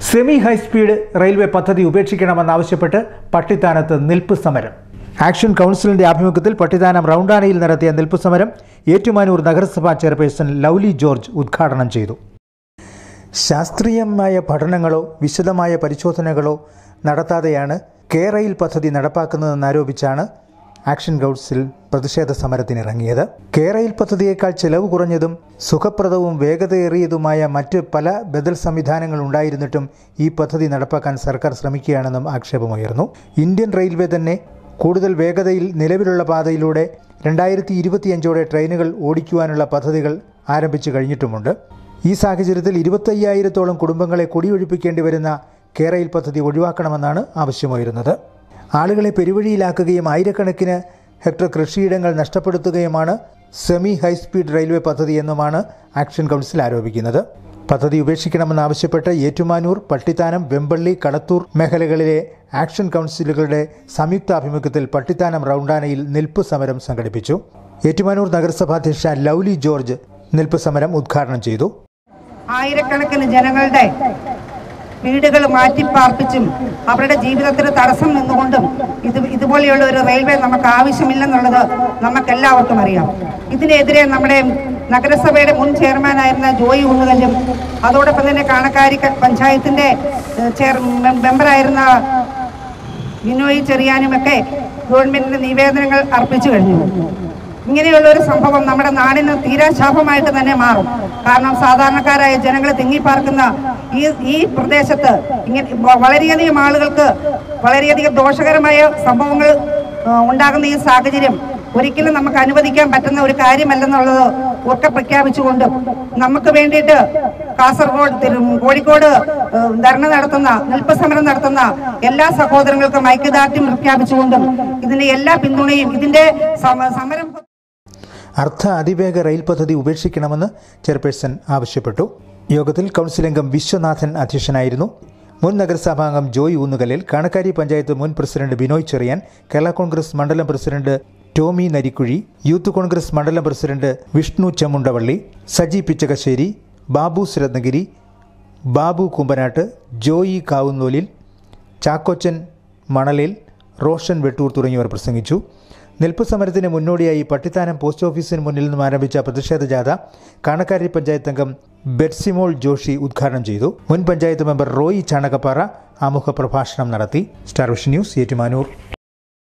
semi high speed railway പദ്ധതി ഉപേക്ഷിക്കണമെന്നാവശ്യപ്പെട്ട് പട്ടിത്താനത്ത് നിൽപ്പ് സമരം ആക്ഷൻ കൗൺസിലിന്റെ ആഭിമുഖ്യത്തിൽ പട്ടിത്താനം റൗണ്ടാനയിൽ നടത്തിയ നിൽപ്പ് സമരം ഏറ്റുമാനൂർ നഗരസഭാ ചെയർപേഴ്സൺ ലൗലി ജോർജ് ഉദ്ഘാടനം ചെയ്തു ശാസ്ത്രീയമായ പഠനങ്ങളോ വിശദമായ പരിശോധനകളോ നടത്താതെയാണ് കെ റെയിൽ പദ്ധതി നടപ്പാക്കുന്നതെന്നാരോപിച്ചാണ് ആക്ഷൻ കൗൺസിൽ പ്രതിഷേധ സമരത്തിനിറങ്ങിയത് കെ റെയിൽ പദ്ധതിയേക്കാൾ ചെലവ് കുറഞ്ഞതും സുഖപ്രദവും വേഗതയേറിയതുമായ മറ്റ് പല ബദൽ സംവിധാനങ്ങൾ ഉണ്ടായിരുന്നിട്ടും ഈ പദ്ധതി നടപ്പാക്കാൻ സർക്കാർ ശ്രമിക്കുകയാണെന്നും ആക്ഷേപമുയർന്നു ഇന്ത്യൻ റെയിൽവേ തന്നെ കൂടുതൽ വേഗതയിൽ നിലവിലുള്ള പാതയിലൂടെ രണ്ടായിരത്തി ഇരുപത്തിയഞ്ചോടെ ട്രെയിനുകൾ ഓടിക്കുവാനുള്ള പദ്ധതികൾ ആരംഭിച്ചു കഴിഞ്ഞിട്ടുമുണ്ട് ഈ സാഹചര്യത്തിൽ ഇരുപത്തയ്യായിരത്തോളം കുടുംബങ്ങളെ കുടിയൊഴിപ്പിക്കേണ്ടി വരുന്ന കേരയിൽ പദ്ധതി ഒഴിവാക്കണമെന്നാണ് ആവശ്യമുയരുന്നത് ആളുകളെ പെരുവഴിയിലാക്കുകയും ആയിരക്കണക്കിന് ഹെക്ടർ കൃഷിയിടങ്ങൾ നഷ്ടപ്പെടുത്തുകയുമാണ് സെമി ഹൈസ്പീഡ് റെയിൽവേ പദ്ധതി എന്നുമാണ് ആക്ഷൻ കൗൺസിൽ ആരോപിക്കുന്നത് പദ്ധതി ഉപേക്ഷിക്കണമെന്നാവശ്യപ്പെട്ട് ഏറ്റുമാനൂർ പട്ടിത്താനം വെമ്പള്ളി കളത്തൂർ മേഖലകളിലെ ആക്ഷൻ കൗൺസിലുകളുടെ സംയുക്താഭിമുഖ്യത്തിൽ പട്ടിത്താനം റൗണ്ടാനയിൽ നിൽപ്പ് സമരം സംഘടിപ്പിച്ചു ഏറ്റുമാനൂർ നഗരസഭാധ്യക്ഷ ലൗലി ജോർജ് നിൽപ്പ് സമരം ഉദ്ഘാടനം ചെയ്തു ആയിരക്കണക്കിന് ജനങ്ങളുടെ വീടുകൾ മാറ്റിപ്പാർപ്പിച്ചും അവരുടെ ജീവിതത്തിന് തടസ്സം നിന്നുകൊണ്ടും ഇത് ഇതുപോലെയുള്ള ഒരു റെയിൽവേ നമുക്ക് ആവശ്യമില്ലെന്നുള്ളത് നമുക്കെല്ലാവർക്കും അറിയാം ഇതിനെതിരെ നമ്മുടെ നഗരസഭയുടെ മുൻ ചെയർമാനായിരുന്ന ജോയി ഉണ്ണുകല്ലും അതോടൊപ്പം തന്നെ കാണക്കാരി ക- പഞ്ചായത്തിന്റെ ഏഹ്, ചെയർ മെ- മെമ്പറായിരുന്ന ബിനോയ് ചെറിയാനുമൊക്കെ ഗവൺമെന്റിന് നിവേദനങ്ങൾ അർപ്പിച്ചു കഴിഞ്ഞു ഇങ്ങനെയുള്ള ഒരു സംഭവം നമ്മുടെ നാടിന് തീരാശാപമായിട്ട് തന്നെ മാറും കാരണം സാധാരണക്കാരായ ജനങ്ങൾ തിങ്ങിപ്പാർക്കുന്ന ഈ ഈ പ്രദേശത്ത് ഇങ്ങനെ വ- വളരെയധികം ആളുകൾക്ക് വളരെയധികം ദോഷകരമായ സംഭവങ്ങൾ ആ, ഉണ്ടാകുന്ന ഈ സാഹചര്യം ഒരിക്കലും നമുക്ക് അനുവദിക്കാൻ പറ്റുന്ന ഒരു കാര്യമല്ലെന്നുള്ളത് ഉറക്കെ പ്രഖ്യാപിച്ചുകൊണ്ടും നമുക്ക് വേണ്ടിയിട്ട് കാസർഗോഡ് തിരു- കോഴിക്കോട് ഏ, ധർണ നടത്തുന്ന നിൽപ്പ് സമരം നടത്തുന്ന എല്ലാ സഹോദരങ്ങൾക്കും ഐക്യദാർഢ്യം പ്രഖ്യാപിച്ചുകൊണ്ടും ഇതിന്റെ എല്ലാ പിന്തുണയും ഇതിന്റെ സമ- സമരം അർദ്ധ അതിവേഗ റെയിൽ പദ്ധതി ഉപേക്ഷിക്കണമെന്ന് ചെയർപേഴ്സൺ ആവശ്യപ്പെട്ടു യോഗത്തിൽ കൗൺസിൽ അംഗം വിശ്വനാഥൻ അധ്യക്ഷനായിരുന്നു മുൻ നഗരസഭാംഗം ജോയ് ഊന്നുകലിൽ കാണക്കാരി പഞ്ചായത്ത് മുൻ പ്രസിഡന്റ് ബിനോയ് ചെറിയാൻ കേരള കോൺഗ്രസ് മണ്ഡലം പ്രസിഡന്റ് ടോമി നരിക്കുഴി യൂത്ത് കോൺഗ്രസ് മണ്ഡലം പ്രസിഡന്റ് വിഷ്ണു ചെമുണ്ടവള്ളി സജി പിച്ചകശ്ശേരി ബാബു രത്നഗിരി ബാബു കുമ്പനാട്ട് ജോയി കാവുന്നോലിൽ ചാക്കോച്ചൻ മണലിൽ റോഷൻ വെട്ടൂർ തുടങ്ങിയവർ പ്രസംഗിച്ചു നിൽപ്പ് സമരത്തിന് മുന്നോടിയായി പട്ടിത്താനം പോസ്റ്റ് ഓഫീസിന് മുന്നിൽ നിന്നും ആരംഭിച്ച പ്രതിഷേധ ജാഥ കാണക്കാരി പഞ്ചായത്ത് അംഗം ബെറ്റ്സിമോൾ ജോഷി ഉദ്ഘാടനം ചെയ്തു മുൻ പഞ്ചായത്ത് മെമ്പർ റോയി ചാണകപ്പാറ ആമുഖ പ്രഭാഷണം നടത്തി സ്റ്റാർ വിഷൻ ന്യൂസ് ഏറ്റുമാനൂർ